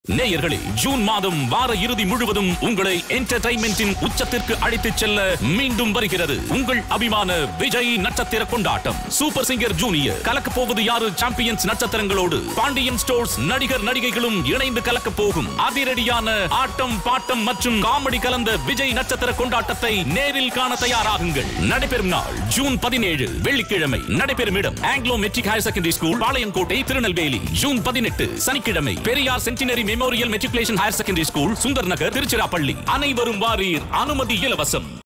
நேயர்களே ஜூன் மாதம் வார இறுதி முழுவதும் உங்களை என்டர்டைன்மெண்டின் உச்சத்திற்கு அழைத்துச் செல்ல மீண்டும் வருகிறது உங்கள் அபிமான விஜய் நட்சத்திர கொண்டாட்டம் சூப்பர் சிங்கர் ஜூனியர் கலக்கப் போவது யாரு சாம்பியன்ஸ் நட்சத்திரங்களோடு பாண்டியன் ஸ்டோர்ஸ் நடிகர் நடிகைகளும் இணைந்து கலக்கப் போகும் அதிரடியான ஆட்டம் பாட்டம் மற்றும் காமெடி கலந்த விஜய் நட்சத்திர கொண்டாட்டத்தை நேரில் காண தயாராகுங்கள் நடைபெறும் நாள் ஜூன் பதினேழு வெள்ளிக்கிழமை நடைபெறும் இடம் Anglo matric higher secondary school Palayamkottai Tirunelveli June பதினெட்டு சனிக்கிழமை Periyar centenary memorial matriculation higher secondary school Sundar Nagar Tiruchirappalli அனைவரும் வாரீர் அனுமதி இலவசம்